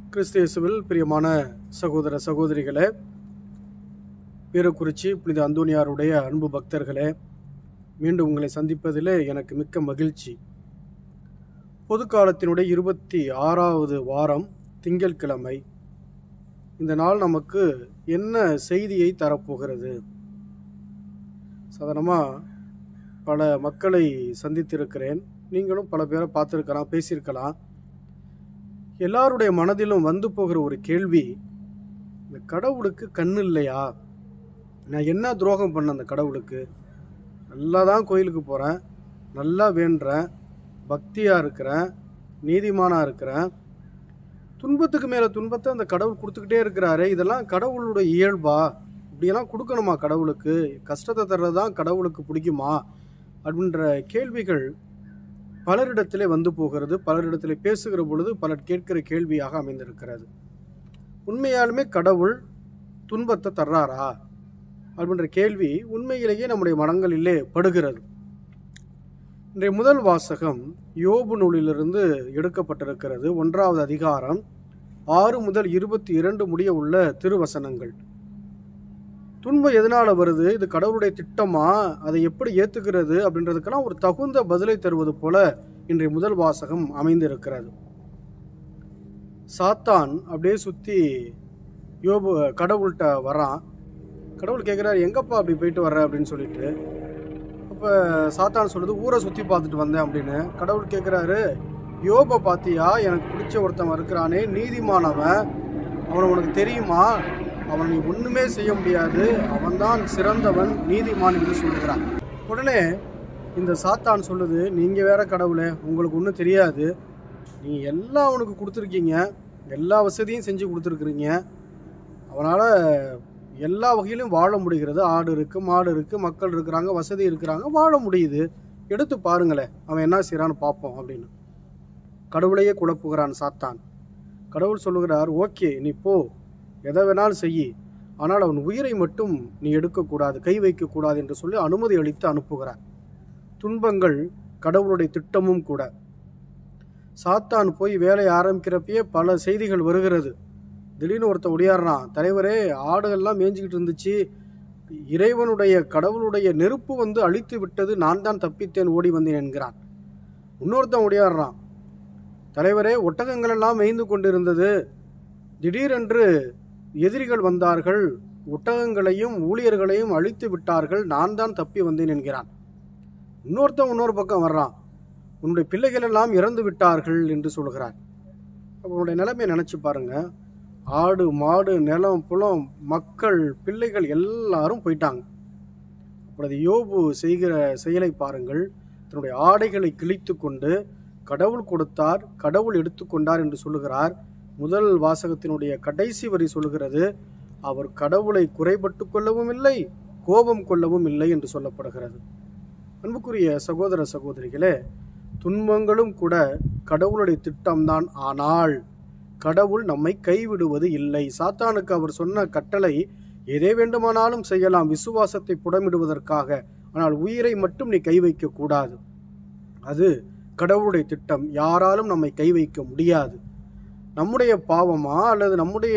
கிறிஸ்தியேசுவில் பிரியமான சகோதர சகோதரிகளே வீரக்குறிச்சி புனித அந்தோனியாருடைய அன்பு பக்தர்களே மீண்டும் உங்களை சந்திப்பதிலே எனக்கு மிக்க மகிழ்ச்சி பொதுக்காலத்தினுடைய இருபத்தி ஆறாவது வாரம் திங்கட்கிழமை இந்த நாள் நமக்கு என்ன செய்தியை தரப்போகிறது சாதாரணமாக பல மக்களை சந்தித்திருக்கிறேன் நீங்களும் பல பேரை பார்த்துருக்கலாம் பேசியிருக்கலாம் எல்லாருடைய மனதிலும் வந்து போகிற ஒரு கேள்வி இந்த கடவுளுக்கு கண்ணு இல்லையா நான் என்ன துரோகம் பண்ண அந்த கடவுளுக்கு நல்லா தான் கோயிலுக்கு போகிறேன் நல்லா வேண்டுறேன் பக்தியாக இருக்கிறேன் நீதிமானாக இருக்கிறேன் துன்பத்துக்கு மேலே துன்பத்தை அந்த கடவுள் கொடுத்துக்கிட்டே இருக்கிறாரு இதெல்லாம் கடவுளுடைய இயல்பா இப்படியெல்லாம் கொடுக்கணுமா கடவுளுக்கு கஷ்டத்தை தர்றது தான் கடவுளுக்கு பிடிக்குமா அப்படின்ற கேள்விகள் பலரிடத்திலே வந்து போகிறது பலரிடத்திலே பேசுகிற பொழுது பலர் கேட்கிற கேள்வியாக அமைந்திருக்கிறது உண்மையாலுமே கடவுள் துன்பத்தை தர்றாரா அப்படின்ற கேள்வி உண்மையிலேயே நம்முடைய மனங்களிலே படுகிறது இன்றைய முதல் வாசகம் யோபு நூலிலிருந்து எடுக்கப்பட்டிருக்கிறது ஒன்றாவது அதிகாரம் ஆறு முதல் இருபத்தி இரண்டு முடிய உள்ள திருவசனங்கள் துன்பம் எதனால் வருது இது கடவுளுடைய திட்டமா அதை எப்படி ஏற்றுக்கிறது அப்படின்றதுக்கெல்லாம் ஒரு தகுந்த பதிலை தருவது போல இன்றைய முதல் வாசகம் அமைந்திருக்கிறது சாத்தான் அப்படியே சுற்றி யோபு கடவுள்கிட்ட வரான் கடவுள் கேட்குறாரு எங்கப்பா அப்படி போயிட்டு வர்ற அப்படின்னு சொல்லிட்டு அப்போ சாத்தான் சொல்லுது ஊரை சுற்றி பார்த்துட்டு வந்தேன் அப்படின்னு கடவுள் கேட்குறாரு யோபை பார்த்தியா எனக்கு பிடிச்ச ஒருத்தன் இருக்கிறானே நீதிமானவன் அவனை உனக்கு தெரியுமா அவன் நீ ஒன்றுமே செய்ய முடியாது அவன்தான் சிறந்தவன் நீதிமான் என்று சொல்லுகிறான் உடனே இந்த சாத்தான் சொல்லுது நீங்கள் வேற கடவுளே உங்களுக்கு ஒன்றும் தெரியாது நீங்கள் எல்லாம் அவனுக்கு கொடுத்துருக்கீங்க எல்லா வசதியும் செஞ்சு கொடுத்துருக்குறீங்க அவனால் எல்லா வகையிலும் வாழ முடிகிறது ஆடு இருக்குது மாடு இருக்குது மக்கள் இருக்கிறாங்க வசதி இருக்கிறாங்க வாழ முடியுது எடுத்து பாருங்களேன் அவன் என்ன செய்கிறான்னு பார்ப்போம் அப்படின்னு கடவுளையே குழப்புகிறான் சாத்தான் கடவுள் சொல்லுகிறார் ஓகே நீ போ எதை வேணாலும் செய் ஆனால் அவன் உயிரை மட்டும் நீ எடுக்கக்கூடாது கை வைக்கக்கூடாது என்று சொல்லி அனுமதி அளித்து அனுப்புகிறார் துன்பங்கள் கடவுளுடைய திட்டமும் கூட சாத்தான் போய் வேலையை ஆரம்பிக்கிறப்பயே பல செய்திகள் வருகிறது திடீர்னு ஒருத்தன் ஒடியாடுறான் தலைவரே ஆடுகள்லாம் மேய்ஞ்சிக்கிட்டு இருந்துச்சு இறைவனுடைய கடவுளுடைய நெருப்பு வந்து அழித்து விட்டது நான் தான் தப்பித்தேன் ஓடி வந்தேன் என்கிறான் இன்னொருத்தன் ஒடியாடுறான் தலைவரே ஒட்டகங்கள் எல்லாம் மேய்ந்து கொண்டிருந்தது திடீரென்று எதிரிகள் வந்தார்கள் ஒட்டகங்களையும் ஊழியர்களையும் அழித்து விட்டார்கள் நான் தான் தப்பி வந்தேன் என்கிறான் இன்னொருத்தன் இன்னொரு பக்கம் வர்றான் உன்னுடைய பிள்ளைகள் எல்லாம் இறந்து விட்டார்கள் என்று சொல்கிறார் அப்போ உன்னுடைய நிலைமையை நினச்சி பாருங்க ஆடு மாடு நிலம் புலம் மக்கள் பிள்ளைகள் எல்லாரும் போயிட்டாங்க அப்பொழுது யோபு செய்கிற செயலை பாருங்கள் தன்னுடைய ஆடைகளை கிழித்து கொண்டு கடவுள் கொடுத்தார் கடவுள் எடுத்துக்கொண்டார் என்று சொல்லுகிறார் முதல் வாசகத்தினுடைய கடைசி வரி சொல்லுகிறது அவர் கடவுளை குறைபட்டு கொள்ளவும் இல்லை கோபம் கொள்ளவும் இல்லை என்று சொல்லப்படுகிறது அன்புக்குரிய சகோதர சகோதரிகளே துன்பங்களும் கூட கடவுளுடைய திட்டம்தான் ஆனால் கடவுள் நம்மை கைவிடுவது இல்லை சாத்தானுக்கு அவர் சொன்ன கட்டளை எதை வேண்டுமானாலும் செய்யலாம் விசுவாசத்தை புடமிடுவதற்காக ஆனால் உயிரை மட்டும் நீ கை வைக்க கூடாது அது கடவுளுடைய திட்டம் யாராலும் நம்மை கை வைக்க முடியாது நம்முடைய பாவமா அல்லது நம்முடைய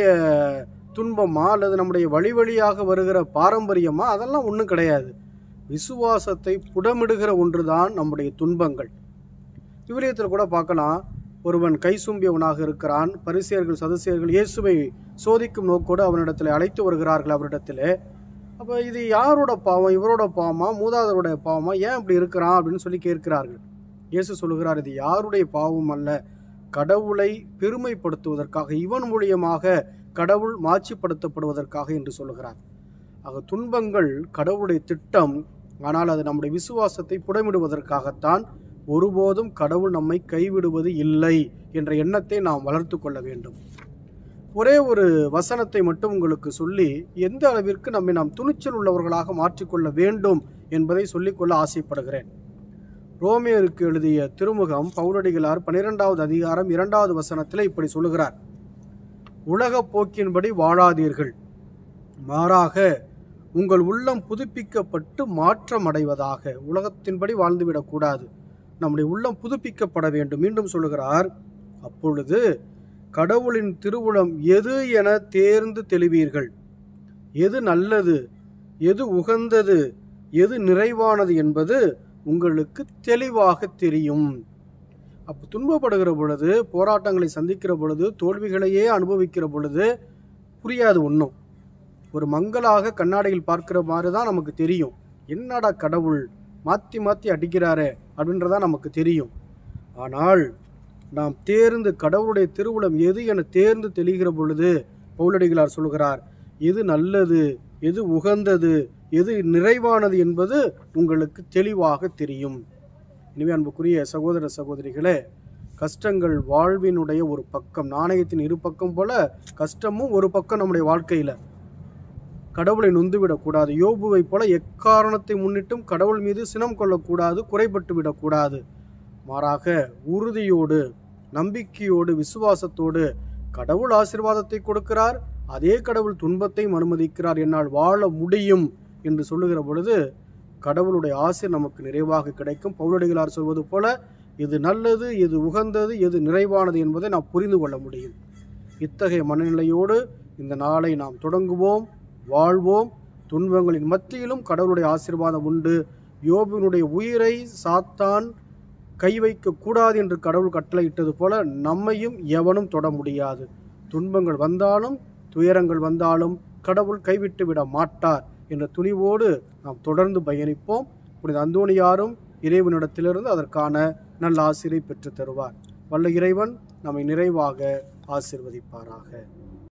துன்பமா அல்லது நம்முடைய வழி வழியாக வருகிற பாரம்பரியமா அதெல்லாம் ஒன்றும் கிடையாது விசுவாசத்தை புடமிடுகிற ஒன்றுதான் நம்முடைய துன்பங்கள் விவிலியத்தில் கூட பார்க்கலாம் ஒருவன் கை சும்பியவனாக இருக்கிறான் பரிசியர்கள் சதசியர்கள் இயேசுவை சோதிக்கும் நோக்கோடு அவனிடத்தில் அழைத்து வருகிறார்கள் அவரிடத்தில் அப்போ இது யாரோட பாவம் இவரோட பாவமா மூதாதருடைய பாவமா ஏன் இப்படி இருக்கிறான் அப்படின்னு சொல்லி கேட்கிறார்கள் இயேசு சொல்லுகிறார் இது யாருடைய பாவம் அல்ல கடவுளை பெருமைப்படுத்துவதற்காக இவன் மூலியமாக கடவுள் மாட்சிப்படுத்தப்படுவதற்காக என்று சொல்லுகிறார் ஆக துன்பங்கள் கடவுளுடைய திட்டம் ஆனால் அது நம்முடைய விசுவாசத்தை புடமிடுவதற்காகத்தான் ஒருபோதும் கடவுள் நம்மை கைவிடுவது இல்லை என்ற எண்ணத்தை நாம் வளர்த்து கொள்ள வேண்டும் ஒரே ஒரு வசனத்தை மட்டும் உங்களுக்கு சொல்லி எந்த அளவிற்கு நம்மை நாம் துணிச்சல் உள்ளவர்களாக மாற்றிக்கொள்ள வேண்டும் என்பதை சொல்லிக்கொள்ள ஆசைப்படுகிறேன் ரோமியருக்கு எழுதிய திருமுகம் பௌரடிகளார் பனிரெண்டாவது அதிகாரம் இரண்டாவது வசனத்தில் இப்படி சொல்லுகிறார் உலக போக்கின்படி வாழாதீர்கள் மாறாக உங்கள் உள்ளம் புதுப்பிக்கப்பட்டு மாற்றம் அடைவதாக உலகத்தின்படி வாழ்ந்துவிடக்கூடாது நம்முடைய உள்ளம் புதுப்பிக்கப்பட வேண்டும் மீண்டும் சொல்லுகிறார் அப்பொழுது கடவுளின் திருவுளம் எது என தேர்ந்து தெளிவீர்கள் எது நல்லது எது உகந்தது எது நிறைவானது என்பது உங்களுக்கு தெளிவாக தெரியும் அப்போ துன்பப்படுகிற பொழுது போராட்டங்களை சந்திக்கிற பொழுது தோல்விகளையே அனுபவிக்கிற பொழுது புரியாது ஒன்றும் ஒரு மங்களாக கண்ணாடியில் பார்க்கிற மாதிரி தான் நமக்கு தெரியும் என்னடா கடவுள் மாற்றி மாற்றி அடிக்கிறாரே அப்படின்றதான் நமக்கு தெரியும் ஆனால் நாம் தேர்ந்து கடவுளுடைய திருவுளம் எது என தேர்ந்து தெளிகிற பொழுது பவுலடிகளார் சொல்கிறார் எது நல்லது எது உகந்தது எது நிறைவானது என்பது உங்களுக்கு தெளிவாக தெரியும் எனவே அன்புக்குரிய சகோதர சகோதரிகளே கஷ்டங்கள் வாழ்வினுடைய ஒரு பக்கம் நாணயத்தின் இரு பக்கம் போல கஷ்டமும் ஒரு பக்கம் நம்முடைய வாழ்க்கையில் கடவுளை நொந்துவிடக்கூடாது யோபுவை போல எக்காரணத்தை முன்னிட்டும் கடவுள் மீது சினம் கொள்ளக்கூடாது குறைபட்டு விடக்கூடாது மாறாக உறுதியோடு நம்பிக்கையோடு விசுவாசத்தோடு கடவுள் ஆசீர்வாதத்தை கொடுக்கிறார் அதே கடவுள் துன்பத்தையும் அனுமதிக்கிறார் என்னால் வாழ முடியும் என்று சொல்லுகிற பொழுது கடவுளுடைய ஆசை நமக்கு நிறைவாக கிடைக்கும் பவுலடிகளார் சொல்வது போல எது நல்லது எது உகந்தது எது நிறைவானது என்பதை நாம் புரிந்து கொள்ள முடியும் இத்தகைய மனநிலையோடு இந்த நாளை நாம் தொடங்குவோம் வாழ்வோம் துன்பங்களின் மத்தியிலும் கடவுளுடைய ஆசீர்வாதம் உண்டு யோபினுடைய உயிரை சாத்தான் கை வைக்க கூடாது என்று கடவுள் கட்டளையிட்டது போல நம்மையும் எவனும் தொட முடியாது துன்பங்கள் வந்தாலும் துயரங்கள் வந்தாலும் கடவுள் கைவிட்டு விட மாட்டார் என்ற துணிவோடு நாம் தொடர்ந்து பயணிப்போம் புனித அந்தோணியாரும் இறைவனிடத்திலிருந்து அதற்கான நல்ல ஆசிரியை பெற்றுத் தருவார் வல்ல இறைவன் நம்மை நிறைவாக ஆசிர்வதிப்பாராக